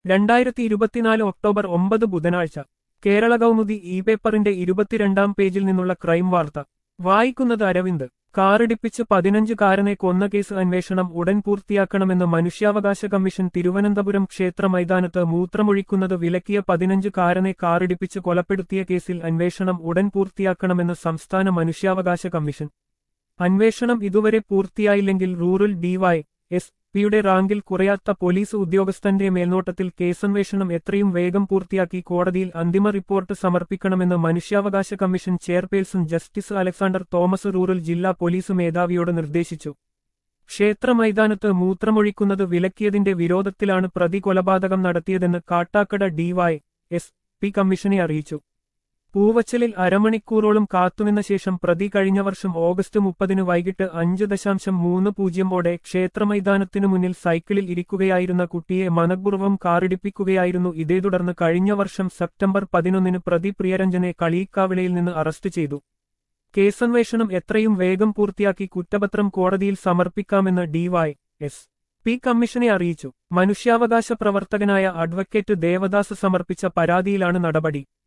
രണ്ടായിരത്തി ഇരുപത്തിനാല് ഒക്ടോബർ ഒമ്പത് ബുധനാഴ്ച കേരള കൗമുദി ഇ പേപ്പറിന്റെ ഇരുപത്തിരണ്ടാം പേജിൽ നിന്നുള്ള ക്രൈം വാർത്ത വായിക്കുന്നത് അരവിന്ദ് കാറിടിപ്പിച്ച് പതിനഞ്ച് കാരനെ കൊന്ന കേസ് അന്വേഷണം ഉടൻ പൂർത്തിയാക്കണമെന്ന് മനുഷ്യാവകാശ കമ്മീഷൻ തിരുവനന്തപുരം ക്ഷേത്ര മൈതാനത്ത് മൂത്രമൊഴിക്കുന്നത് വിലക്കിയ പതിനഞ്ച് കാരനെ കാറിടിപ്പിച്ച് കൊലപ്പെടുത്തിയ കേസിൽ അന്വേഷണം ഉടൻ പൂർത്തിയാക്കണമെന്ന് സംസ്ഥാന മനുഷ്യാവകാശ കമ്മീഷൻ അന്വേഷണം ഇതുവരെ പൂർത്തിയായില്ലെങ്കിൽ റൂറൽ ഡിവൈ എസ് പിയുടെ റാങ്കിൽ കുറയാത്ത പോലീസ് ഉദ്യോഗസ്ഥന്റെ മേൽനോട്ടത്തിൽ കേസന്വേഷണം എത്രയും വേഗം പൂർത്തിയാക്കി കോടതിയിൽ അന്തിമ റിപ്പോർട്ട് സമർപ്പിക്കണമെന്ന് മനുഷ്യാവകാശ commission chairperson justice Alexander Thomas rural ജില്ലാ പോലീസ് മേധാവിയോട് നിർദ്ദേശിച്ചു ക്ഷേത്ര മൈതാനത്ത് മൂത്രമൊഴിക്കുന്നത് വിലക്കിയതിന്റെ വിരോധത്തിലാണ് പ്രതി കൊലപാതകം നടത്തിയതെന്ന് കാട്ടാക്കട ഡിവൈ എസ് പി കമ്മീഷനെ അറിയിച്ചു പൂവച്ചലിൽ അരമണിക്കൂറോളം കാത്തുനിന്ന ശേഷം പ്രതി കഴിഞ്ഞ വർഷം ഓഗസ്റ്റ് മുപ്പതിന് വൈകിട്ട് അഞ്ച് ദശാംശം മൂന്ന് പൂജ്യമോടെ ക്ഷേത്രമൈതാനത്തിനു മുന്നിൽ സൈക്കിളിൽ ഇരിക്കുകയായിരുന്ന കുട്ടിയെ മനഃപൂർവ്വം കാറിടിപ്പിക്കുകയായിരുന്നു ഇതേ തുടർന്ന് കഴിഞ്ഞ വർഷം സെപ്റ്റംബർ പതിനൊന്നിന് പ്രതി പ്രിയരഞ്ജനെ കളീക്കാവിളയിൽ നിന്ന് അറസ്റ്റ് ചെയ്തു കേസന്വേഷണം എത്രയും വേഗം പൂർത്തിയാക്കി കുറ്റപത്രം കോടതിയിൽ സമർപ്പിക്കാമെന്ന് ഡിവൈ എസ് പി കമ്മീഷനെ അറിയിച്ചു മനുഷ്യാവകാശ പ്രവർത്തകനായ അഡ്വക്കേറ്റ് ദേവദാസ് സമർപ്പിച്ച പരാതിയിലാണ് നടപടി